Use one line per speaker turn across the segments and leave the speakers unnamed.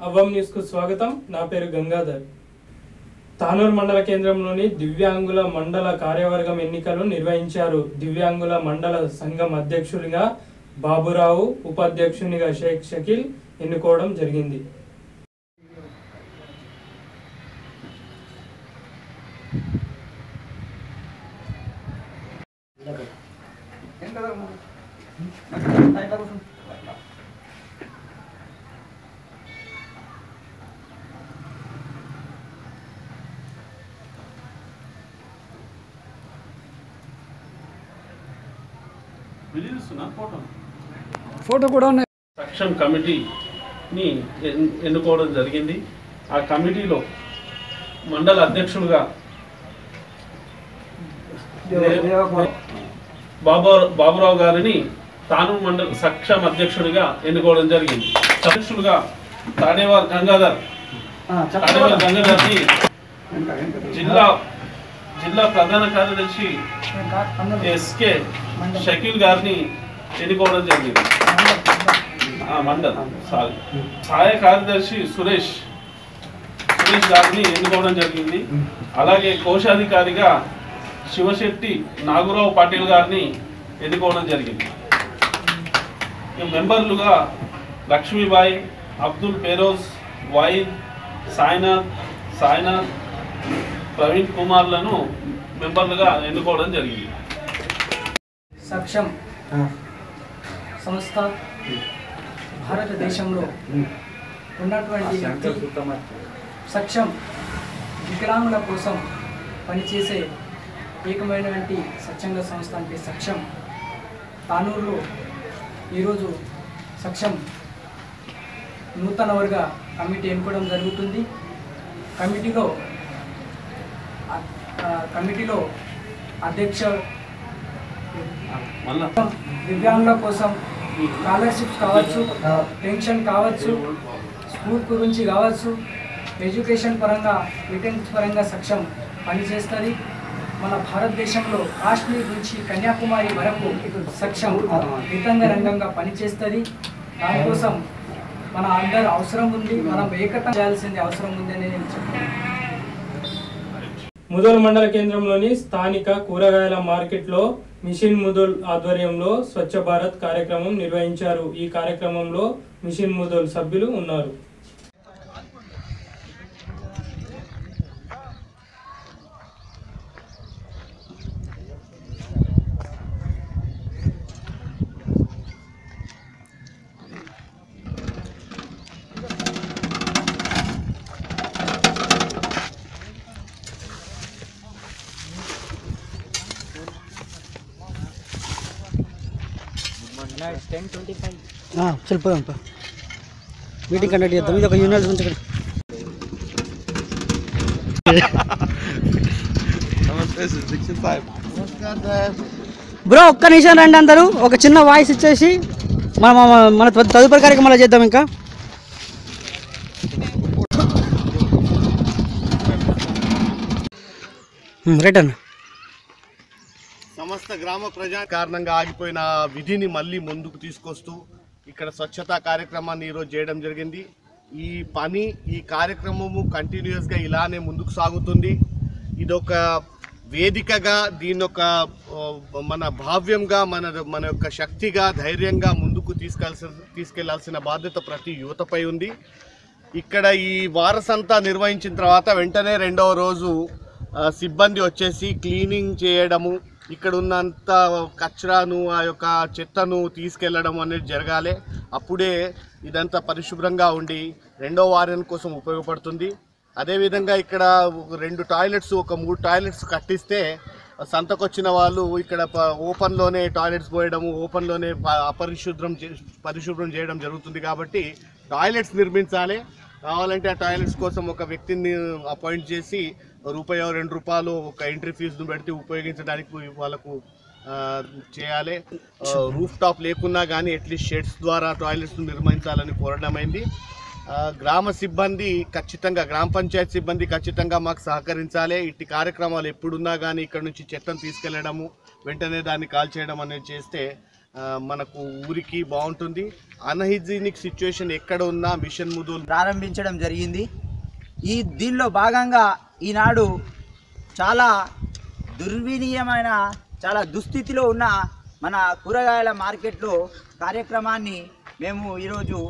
అవ్వం news కు స్వాగతం నా పేరు గంగాధర్ తానూరు మండల కేంద్రంలోని దివ్యాంగుల మండల కార్యవర్గం ఎన్నికలు నిర్వహించారు దివ్యాంగుల మండల సంఘం అధ్యక్షునిగా బాబురావు ఉపాధ్యక్షునిగా షేక్ షకీల్ ఎన్నుకోవడం జరిగింది
విధిస్తున్నా ఫోటో
ఫోటో కూడా ఉన్నాయి
సక్షం కమిటీని ఎన్- ఎన్నుకోవడం జరిగింది ఆ కమిటీలో మండల అధ్యక్షుడుగా బాబు బాబురావు గారిని తాను మండల సక్షం అధ్యక్షుడిగా ఎన్నుకోవడం జరిగింది అధ్యక్షుడుగా తాడేవార్ గంగాధర్ తాడేవార్ గంగాధర్ని జిల్లా జిల్లా ప్రధాన కార్యదర్శి ఎస్కే షకీల్ గారిని ఎన్నుకోవడం జరిగింది ఆ, మండల్ సారీ సహాయ కార్యదర్శి సురేష్ సురేష్ గారిని ఎన్నుకోవడం జరిగింది అలాగే కోశాధికారిగా శివశెట్టి నాగురావు పాటిల్ గారిని ఎన్నుకోవడం జరిగింది ఈ మెంబర్లుగా లక్ష్మీబాయి అబ్దుల్ ఫెరోజ్ వాయిద్ సాయినాథ్ సాయినాథ్ ప్రవీణ్ కుమార్లను మెంబర్లుగా ఎన్నుకోవడం జరిగింది
సక్షం సంస్థ భారతదేశంలో ఉన్నటువంటి వ్యక్తి సక్షం వికలాంగుల కోసం పనిచేసే ఏకమైనటువంటి స్వచ్ఛంద సంస్థ అంటే సక్షం తానూరులో ఈరోజు సక్షం నూతన వర్గ కమిటీ ఎన్నుకోవడం జరుగుతుంది కమిటీలో ఆ- ఆ కమిటీలో అధ్యక్ష
మళ్ళా
దివ్యాంగుల కోసం స్కాలర్షిప్స్ కావచ్చు పెన్షన్ కావచ్చు స్కూల్ గురించి కావచ్చు ఎడ్యుకేషన్ పరంగా రిటర్న్స్ పరంగా సక్షం పనిచేస్తుంది మన భారతదేశంలో కాశ్మీర్ నుంచి కన్యాకుమారి వరకు సక్షం మితంగా రంగంగా పనిచేస్తుంది దానికోసం మన అందరి అవసరం ఉంది మనం ఏకతం చేయాల్సింది అవసరం ఉంది అని నేను చెప్తాను
ముదోల్ మండల కేంద్రంలోని స్థానిక కూరగాయల మార్కెట్లో మిషన్ ముదోల్ ఆధ్వర్యంలో స్వచ్ఛ భారత్ కార్యక్రమం నిర్వహించారు ఈ కార్యక్రమంలో మిషన్ ముదోల్ సభ్యులు ఉన్నారు
చల్ పోదాం పా మీటింగ్ కండక్ట్ చేద్దాం ఇది ఒక యూనియన్ గురించి ఇక్కడ. బ్రో ఒక్క నిమిషం రండి అందరూ ఒక చిన్న వాయిస్ ఇచ్చేసి మన మన- మన తదుపరి కార్యక్రమాలు చేద్దాం ఇంకా రిటర్న్
సమస్త గ్రామ ప్రజా కారణంగా ఆగిపోయిన విధిని మళ్ళీ ముందుకు తీసుకొస్తూ ఇక్కడ స్వచ్ఛతా కార్యక్రమాన్ని ఈరోజు చేయడం జరిగింది ఈ పని ఈ కార్యక్రమము కంటిన్యూస్గా ఇలానే ముందుకు సాగుతుంది ఇదొక వేదికగా దీని ఒక ఆ, మన భావ్యంగా మన మన యొక్క శక్తిగా ధైర్యంగా ముందుకు తీసుకెళ్ళాల్సిన తీసుకెళ్లాల్సిన బాధ్యత ప్రతి యువతపై ఉంది ఇక్కడ ఈ వారసంతా నిర్వహించిన తర్వాత వెంటనే రెండవ రోజు ఆ, సిబ్బంది వచ్చేసి క్లీనింగ్ చేయడము ఇక్కడ ఉన్నంత కచరాను ఆ యొక్క చెత్తను తీసుకెళ్లడం అనేది జరగాలి అప్పుడే ఇదంతా పరిశుభ్రంగా ఉండి రెండో వారం కోసం ఉపయోగపడుతుంది అదేవిధంగా ఇక్కడ ఒక రెండు టాయిలెట్స్ ఒక మూడు టాయిలెట్స్ కట్టిస్తే సంతకొచ్చిన వాళ్ళు ఇక్కడ ప- ఓపెన్లోనే టాయిలెట్స్ పోయడము ఓపెన్లోనే ప- అపరిశుభ్రం చే- పరిశుభ్రం చేయడం జరుగుతుంది కాబట్టి టాయిలెట్స్ నిర్మించాలి కావాలంటే ఆ టాయిలెట్స్ కోసం ఒక వ్యక్తిని అపాయింట్ చేసి రూపాయి రెండు రూపాయలు ఒక ఎంట్రీ ఫీజును పెడితే ఉపయోగించడానికి వాళ్ళకు ఆ, చేయాలి రూఫ్ టాప్ లేకున్నా కానీ అట్లీస్ట్ షెడ్స్ ద్వారా టాయిలెట్స్ నిర్మించాలని కోరడమైంది ఆ, గ్రామ సిబ్బంది ఖచ్చితంగా గ్రామ పంచాయతీ సిబ్బంది ఖచ్చితంగా మాకు సహకరించాలి ఇట్టి కార్యక్రమాలు ఎప్పుడున్నా కానీ ఇక్కడ నుంచి చెత్తను తీసుకెళ్లడము వెంటనే దాన్ని కాల్ చేయడం అనేది చేస్తే ఆ, మనకు ఊరికి బాగుంటుంది అన్హైజీనిక్ సిచ్యువేషన్ ఎక్కడ ఉన్నా మిషన్ ముదుల్
ప్రారంభించడం జరిగింది ఈ దీనిలో భాగంగా ఈనాడు చాలా దుర్వినీయమైన చాలా దుస్థితిలో ఉన్న మన కూరగాయల మార్కెట్లో కార్యక్రమాన్ని మేము ఈరోజు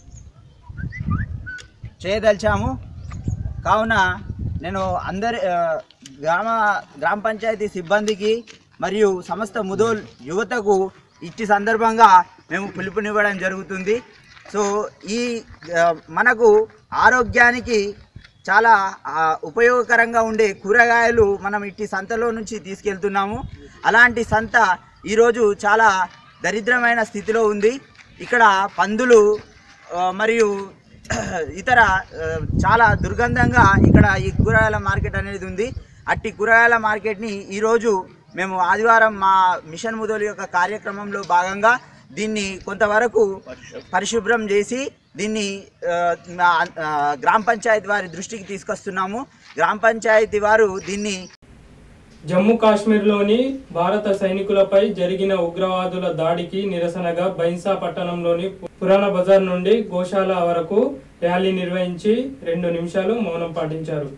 చేయదలిచాము కావున నేను అందరి ఆ, గ్రామ గ్రామ పంచాయతీ సిబ్బందికి మరియు సమస్త ముదోల్ యువతకు ఇచ్చి సందర్భంగా మేము పిలుపునివ్వడం జరుగుతుంది సో ఈ ఆ, మనకు ఆరోగ్యానికి చాలా ఆ, ఉపయోగకరంగా ఉండే కూరగాయలు మనం ఇట్టి సంతలో నుంచి తీసుకెళ్తున్నాము అలాంటి సంత ఈరోజు చాలా దరిద్రమైన స్థితిలో ఉంది ఇక్కడ పందులు ఆ, మరియు ఇతర ఆ, చాలా దుర్గంధంగా ఇక్కడ ఈ కూరగాయల మార్కెట్ అనేది ఉంది అట్టి కూరగాయల మార్కెట్ని ఈరోజు మేము ఆదివారం మా మిషన్ ముదోలు యొక్క కార్యక్రమంలో భాగంగా దీన్ని కొంతవరకు పరిశుభ్రం చేసి దీన్ని ఆ, మా, ఆ, గ్రామ పంచాయతీ వారి దృష్టికి తీసుకొస్తున్నాము గ్రామ పంచాయతీ వారు దీన్ని
జమ్మూ కాశ్మీర్లోని భారత సైనికులపై జరిగిన ఉగ్రవాదుల దాడికి నిరసనగా బైన్సా పట్టణంలోని పురాణ బజార్ నుండి గోశాల వరకు ర్యాలీ నిర్వహించి రెండు నిమిషాలు మౌనం పాటించారు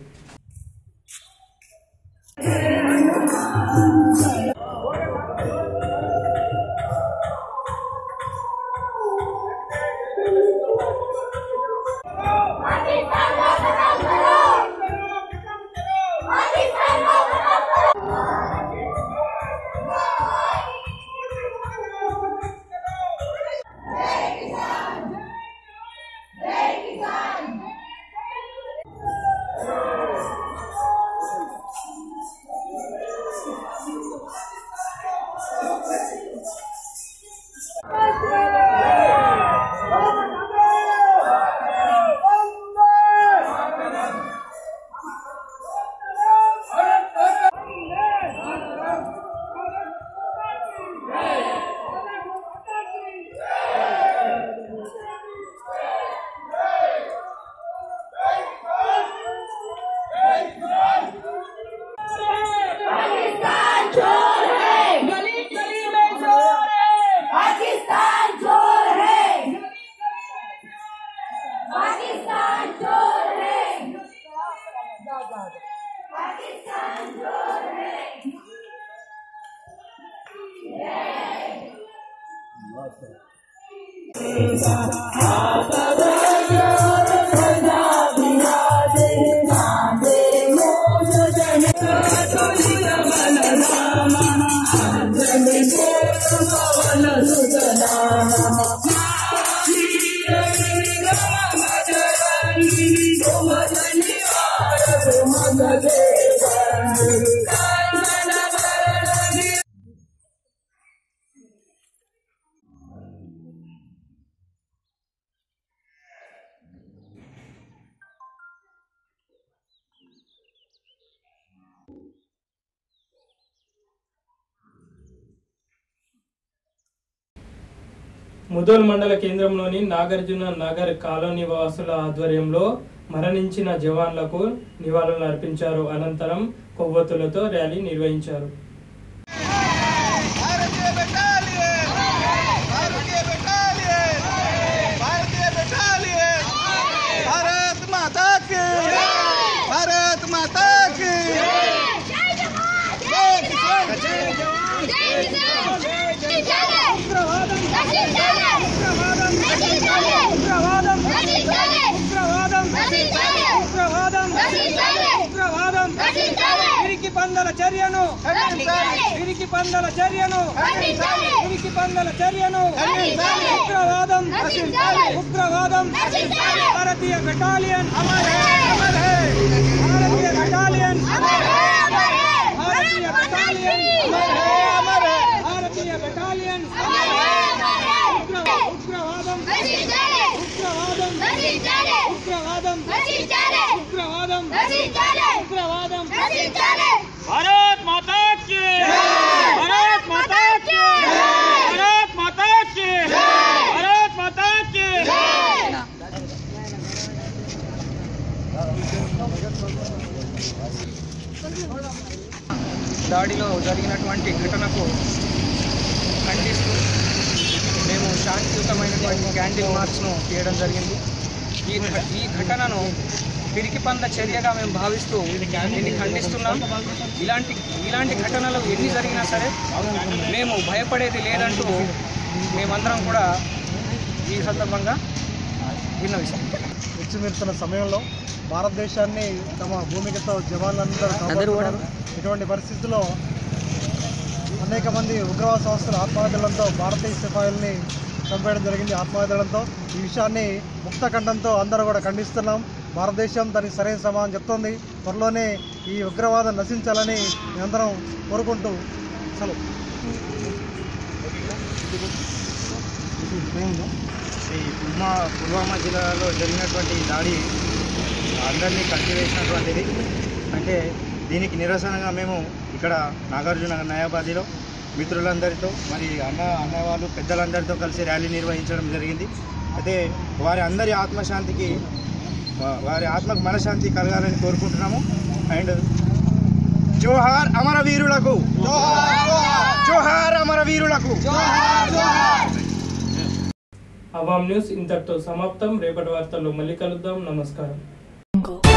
पाकिस्तान चोर है पाकिस्तान चोर है पाकिस्तान चोर है
ముదోల్ మండల కేంద్రంలోని నాగార్జున నగర్ కాలనీ వాసుల ఆధ్వర్యంలో మరణించిన జవాన్లకు నివాళులు అర్పించారు అనంతరం కొవ్వొత్తులతో ర్యాలీ నిర్వహించారు
వీరికి పందల చర్యను వీరికి పందల చర్యను వీరికి పందల చర్యను ఉగ్రవాదం ఉగ్రవాదం భారతీయ బెటాలియన్ భారతీయ బెటాలియన్ భారతీయ బెటాలియన్ భారతీయ బెటాలియన్ ఉగ్రవాదం ఉగ్రవాదం ఉగ్రవాదం ఉగ్రవాదం ఉగ్రవాదం భారత్ మాతా కి భారత్ మాతా కి భారత్ మాతా కి భారత్ మాతా కి దాడిలో జరిగినటువంటి ఘటనకు ఖండిస్తూ విజయవంతమైనటువంటి క్యాండిల్ మార్చ్ను చేయడం జరిగింది ఈ ఘ- ఈ ఘటనను పిరికి పంద చర్యగా మేము భావిస్తూ దీన్ని ఖండిస్తున్నాం ఇలాంటి ఇలాంటి ఘటనలు ఎన్ని జరిగినా సరే మేము భయపడేది లేదంటూ మేమందరం కూడా ఈ సందర్భంగా విన్నవిస్తాం
మిర్చిమిరుతున్న సమయంలో భారతదేశాన్ని తమ భూమికతో జవాన్లందరూ కాపాడుతున్నారు ఇటువంటి పరిస్థితుల్లో అనేక మంది ఉగ్రవాద సంస్థల ఆత్మహత్యలంతో భారతీయ సిపాయిల్ని చంపేయడం జరిగింది ఆత్మహత్యలంతో ఈ విషయాన్ని ముక్త ఖండంతో అందరూ కూడా ఖండిస్తున్నాం భారతదేశం దానికి సరైన సమాధానం చెప్తోంది త్వరలోనే ఈ ఉగ్రవాదం నశించాలని మేమందరం కోరుకుంటూ సెలవు
ఈ పుల్మా పుల్వామా జిల్లాలో జరిగినటువంటి ఈ దాడి అందరినీ కలిసివేసినటువంటిది అంటే దీనికి నిరసనగా మేము ఇక్కడ నాగార్జున న్యాయవాదిలో మిత్రులందరితో మరి అన్న అన్నవాళ్ళు పెద్దలందరితో కలిసి ర్యాలీ నిర్వహించడం జరిగింది అయితే వారి అందరి ఆత్మశాంతికి వా- వారి ఆత్మకు మనశాంతి కలగాలని కోరుకుంటున్నాము అండ్ జోహార్ అమరవీరులకు జోహార్ అమరవీరులకు
అవామ్ న్యూస్ ఇంతటితో సమాప్తం రేపటి వార్తల్లో మళ్ళీ కలుద్దాం నమస్కారం